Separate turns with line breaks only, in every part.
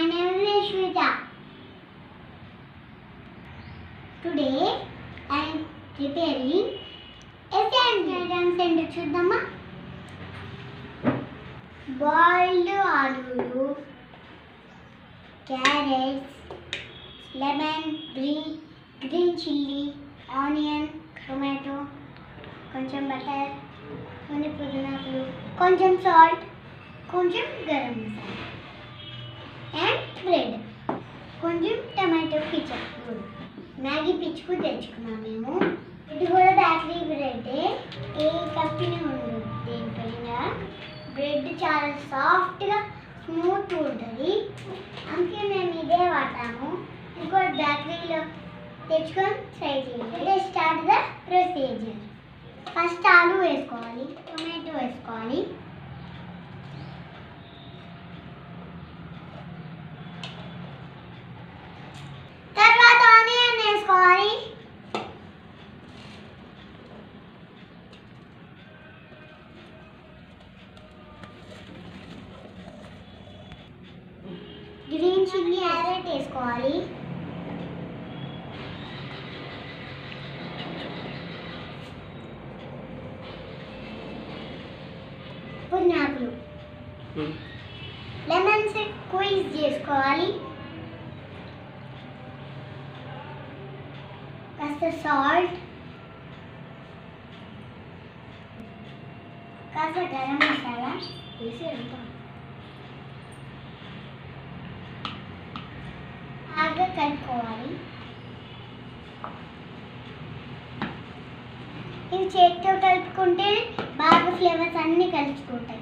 My name is Ashwita. Today I am preparing a sandwich. Sandwich చూద్దామా boiled ఆలూలు carrots lemon green green chilli onion tomato కొంచెం butter కొన్ని పుదీనాకులు కొంచెం salt కొంచెం గరం మసాలా అండ్ బ్రెడ్ కొంచెం టమాటో పిచ్చప్ మ్యాగీ పిచ్చుకు తెచ్చుకున్నాం మేము ఇది కూడా బేకరీ బ్రెడ్ ఏ కంపెనీ ఉండదు దీనిపైన బ్రెడ్ చాలా సాఫ్ట్గా స్మూత్ ఉంటుంది అందుకే మేము ఇదే వాడతాము ఇది కూడా బేకరీలో తెచ్చుకొని ట్రై చేయండి స్టార్ట్ ద ప్రొసీజర్ ఫస్ట్ ఆలు వేసుకోవాలి టొమాటో వేసుకోవాలి తర్వాత ఆనియన్ వేసుకోవాలి గ్రీన్ చిల్లీ క్యారెట్ వేసుకోవాలి పుదీనాకులు లెమన్స్ క్వీజ్ చేసుకోవాలి కాస్త సాల్ట్ కాస్త గరం మసాలా వేసి వెళ్తాం బాగా కలుపుకోవాలి ఇవి చేతితో కలుపుకుంటే బాగా ఫ్లేవర్స్ అన్నీ కలుసుకుంటాయి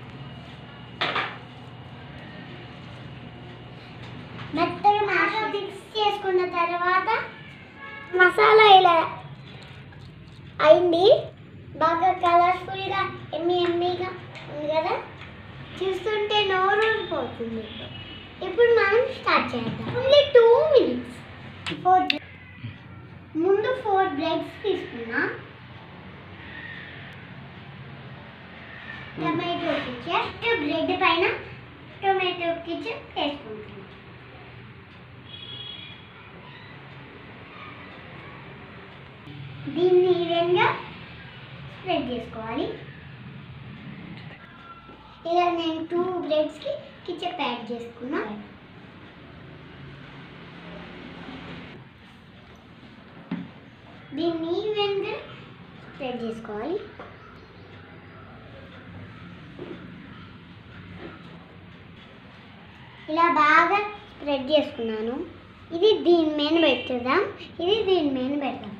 మెత్తగా బాగా మిక్స్ చేసుకున్న తర్వాత మసాలా ఇలా అయింది బాగా కలర్ఫుల్గా ఎమ్మి ఎమ్మిగా ఉంది కదా చూస్తుంటే నోరు ఊరిపోతుంది ఇప్పుడు మనం స్టార్ట్ చేద్దాం ఓన్లీ టూ మినిట్స్ ఫోర్ ముందు ఫోర్ బ్రెడ్స్ తీసుకున్నా టమాటో కిచప్ బ్రెడ్ పైన టొమాటో కిచప్ వేసుకుంటున్నాం దీన్ని ఈవెన్గా స్ప్రెడ్ చేసుకోవాలి ఇలా నేను టూ బ్రెడ్స్కి కిచప్ యాడ్ చేసుకున్నా దీన్ని ఈవెన్గా స్ప్రెడ్ చేసుకోవాలి ఇలా బాగా స్ప్రెడ్ చేసుకున్నాను ఇది దీని మీద పెట్టుదాం ఇది దీని మీద పెడదాం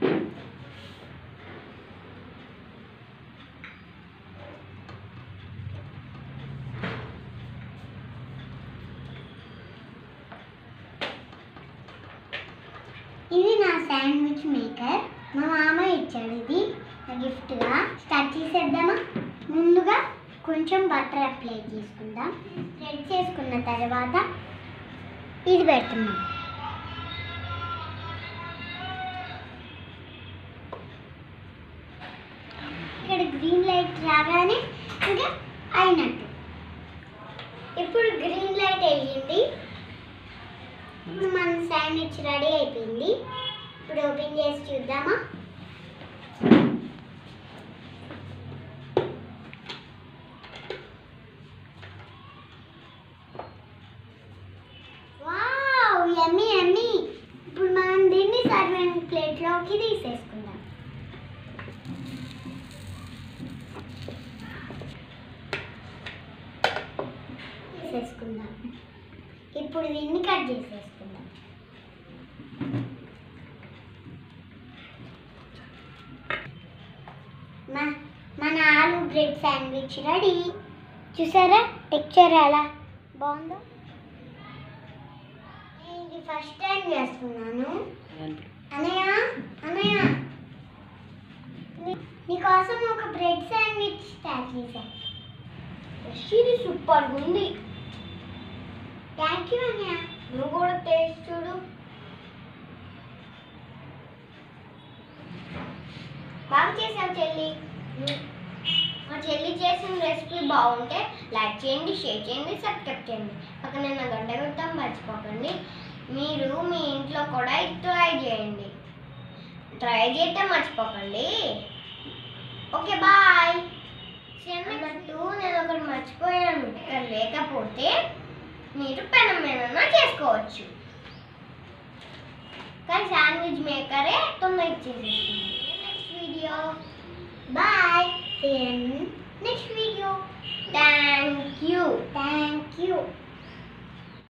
ఇది నా శాండ్విచ్ మేకర్ మా మామ ఇచ్చాడు ఇది నా గిఫ్ట్గా స్టార్ట్ చేసేద్దామా ముందుగా కొంచెం బటర్ అప్లై చేసుకుందాం స్ప్రెడ్ చేసుకున్న తర్వాత ఇది పెడుతున్నాం ఇక్కడ గ్రీన్ లైట్ రాగానే ఇంకా అయినట్టు ఇప్పుడు గ్రీన్ లైట్ వేయండి ఇప్పుడు మన శాండ్విచ్ రెడీ అయిపోయింది ఇప్పుడు ఓపెన్ చేసి చూద్దామా వావ్ యమ్మీ యమ్మీ ఇప్పుడు మనం దీన్ని సర్వింగ్ ప్లేట్లోకి తీసేసుకుందాం తీసేసుకుందాం ఇప్పుడు దీన్ని కట్ చేసేసుకుందాం మ- మన ఆలు బ్రెడ్ శాండ్విచ్ రెడీ చూసారా టెక్చర్ ఎలా బాగుందో నేను ఇది ఫస్ట్ టైం చేస్తున్నాను అన్నయ్య అన్నయ్య నీ- నీకోసం ఒక బ్రెడ్ శాండ్విచ్ తయారు చేశాను ఇది సూపర్గా ఉంది థ్యాంక్ యూ అన్నయ్య నువ్వు కూడా టేస్ట్ చూడు బాగా చేసావు చెల్లి మా చెల్లి చేసిన రెసిపీ బాగుంటే లైక్ చేయండి షేర్ చేయండి సబ్స్క్రైబ్ చేయండి పక్కన నా గంట కొట్టడం మర్చిపోకండి మీరు మీ ఇంట్లో కూడా ఇది ట్రై చేయండి ట్రై చేస్తే మర్చిపోకండి ఓకే బాయ్ అన్నట్టు నేను ఒకటి మర్చిపోయాను ఇక్కడ లేకపోతే మీరు పెనం మీద చేసుకోవచ్చు కానీ శాండ్విచ్ మేకరే తొందర ఇచ్చేసేస్తుంది next video bye next video thank you thank you